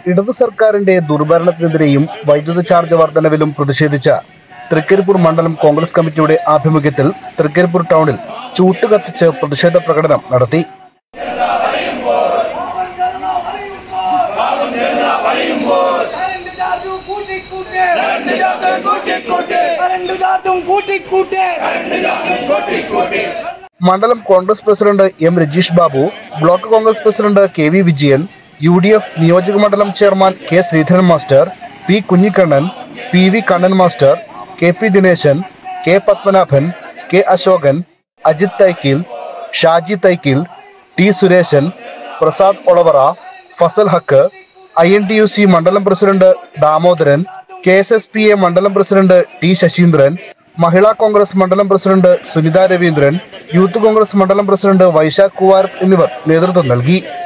ഇടതു സർക്കാരിന്റെ ദുർഭരണത്തിനെതിരെയും വൈദ്യുത ചാർജ് വർധനവിലും പ്രതിഷേധിച്ച തൃക്കരിപ്പൂർ മണ്ഡലം കോൺഗ്രസ് കമ്മിറ്റിയുടെ ആഭിമുഖ്യത്തിൽ തൃക്കരിപ്പൂർ ടൗണിൽ ചൂട്ട് കത്തിച്ച് പ്രതിഷേധ പ്രകടനം നടത്തി കറണ്ട് ചാർജും കൂട്ടിക്കൂട്ട് കറണ്ട് ചാർജും കൂട്ടിക്കൂട്ട് മണ്ഡലം Congress president M Rajeesh Babu block Congress president K V Vijayan U D F നിയോജക മണ്ഡലം chairman K Sreedharan master P Kunhikannan P V Kannan master K P Dineshan K Padmanabhan K Ashokan Ajith Thaikkil Shaji Thaikkil T Suresan Prasad Olavara Fazal Haq I N T U C മണ്ഡലം president Damodaran K S S P A മണ്ഡലം president T Sasheendran Mahila Congress മണ്ഡലം president Sunitha Raveendran youth Congress മണ്ഡലം president Vaishakh കുവാരത്ത് എന്നിവർ നേതൃത്വം നൽകി